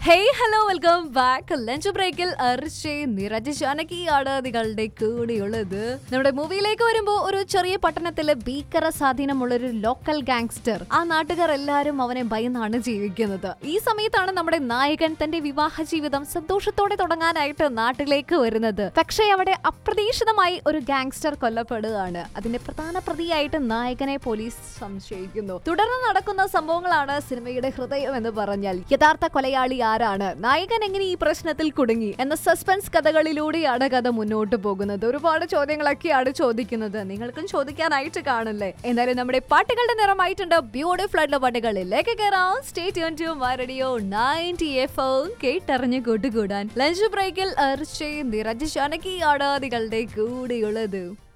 hey hello welcome back lunch ബ്രേക്കിൽ അർച്ചെ നിരജ് ജാനകിയാണ് നിങ്ങളുടെ കൂടെയുള്ളത് നമ്മുടെ മൂവിയിലേക്ക് വരുമ്പോൾ ഒരു ചെറിയ പട്ടണത്തിലെ ഭീകര സ്വാധീനമുള്ള ഒരു ലോക്കൽ ഗാങ്സ്റ്റർ ആ നാട്ടുകാർ എല്ലാവരും അവനെ ഭയന്നാണ് ജീവിക്കുന്നത് ഈ സമയത്താണ് നമ്മുടെ നായകൻ തന്റെ വിവാഹ ജീവിതം സന്തോഷത്തോടെ തുടങ്ങാനായിട്ട് നാട്ടിലേക്ക് വരുന്നത് പക്ഷേ അവിടെ അപ്രതീക്ഷിതമായി ഒരു ഗാങ്സ്റ്റർ കൊല്ലപ്പെടുകയാണ് അതിന്റെ പ്രധാന പ്രതിയായിട്ട് നായകനെ പോലീസ് സംശയിക്കുന്നു തുടർന്ന് നടക്കുന്ന സംഭവങ്ങളാണ് സിനിമയുടെ ഹൃദയം എന്ന് പറഞ്ഞാൽ യഥാർത്ഥ കൊലയാളി ആരാണ് നായകൻ എങ്ങനെ ഈ പ്രശ്നത്തിൽ കുടുങ്ങി എന്ന സസ്പെൻസ് കഥകളിലൂടെയാണ് കഥ മുന്നോട്ട് പോകുന്നത് ഒരുപാട് ചോദ്യങ്ങളൊക്കെയാണ് ചോദിക്കുന്നത് നിങ്ങൾക്കും ചോദിക്കാനായിട്ട് കാണില്ലേ എന്നാലും നമ്മുടെ പാട്ടുകളുടെ നിറമായിട്ടുണ്ട് ബ്യൂട്ടിഫുൾ ആയിട്ടുള്ള പാട്ടുകളിലേക്ക് കയറാം stay tune to radio ninety F കേട്ടറിഞ്ഞ് കൂട്ടുകൂടാൻ ലഞ്ച് ബ്രേക്കിൽ അർച്ചെ നിരജ് ജാനകിയാണ് നിങ്ങളുടെ കൂടെയുള്ളത്